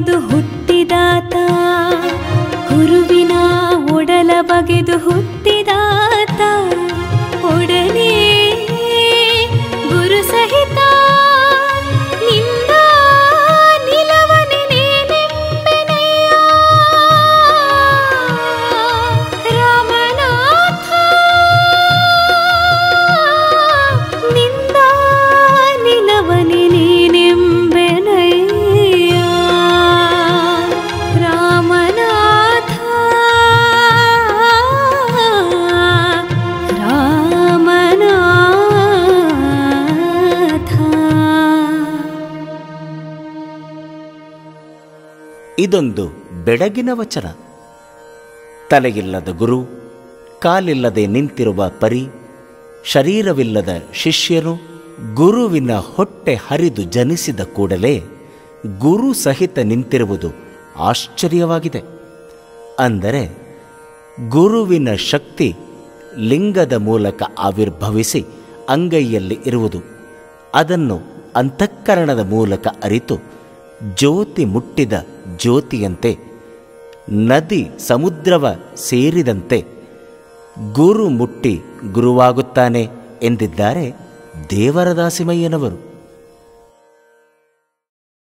ಬಗೆದು ಹುಟ್ಟಿದಾತ ಗುರುವಿನ ಒಡಲ ಬಗೆದು ಹುಟ್ಟಿದಾತ ಒಡನೆ ಗುರು ಸಹಿತ ನಿಂದ ನಿಲವನೆ ನೀನೆಂಬೆನೆಯ ರಾಮನಾಥ ನಿಂದ ನಿಲವನೆ ನೀನೆಂಬೆನೆಯ ರಾಮನಾಥ ರಾಮನಾಥ ಇದೊಂದು ಬೆಳಗಿನ ವಚನ ತಲೆಯಿಲ್ಲದ ಗುರು ಕಾಲಿಲ್ಲದೆ ನಿಂತಿರುವ ಪರಿ ಶರೀರವಿಲ್ಲದ ಶಿಷ್ಯನು ಗುರುವಿನ ಹೊಟ್ಟೆ ಹರಿದು ಜನಿಸಿದ ಕೂಡಲೇ ಗುರು ಸಹಿತ ನಿಂತಿರುವುದು ಆಶ್ಚರ್ಯವಾಗಿದೆ ಅಂದರೆ ಗುರುವಿನ ಶಕ್ತಿ ಲಿಂಗದ ಮೂಲಕ ಆವಿರ್ಭವಿಸಿ ಅಂಗೈಯಲ್ಲಿ ಇರುವುದು ಅದನ್ನು ಅಂತಃಕರಣದ ಮೂಲಕ ಅರಿತು ಜ್ಯೋತಿ ಮುಟ್ಟಿದ ಜ್ಯೋತಿಯಂತೆ ನದಿ ಸಮುದ್ರವ ಸೇರಿದಂತೆ ಗುರು ಮುಟ್ಟಿ ಗುರುವಾಗುತ್ತಾನೆ ಎಂದಿದ್ದಾರೆ ದೇವರ ದಾಸಿಮಯ್ಯನವರು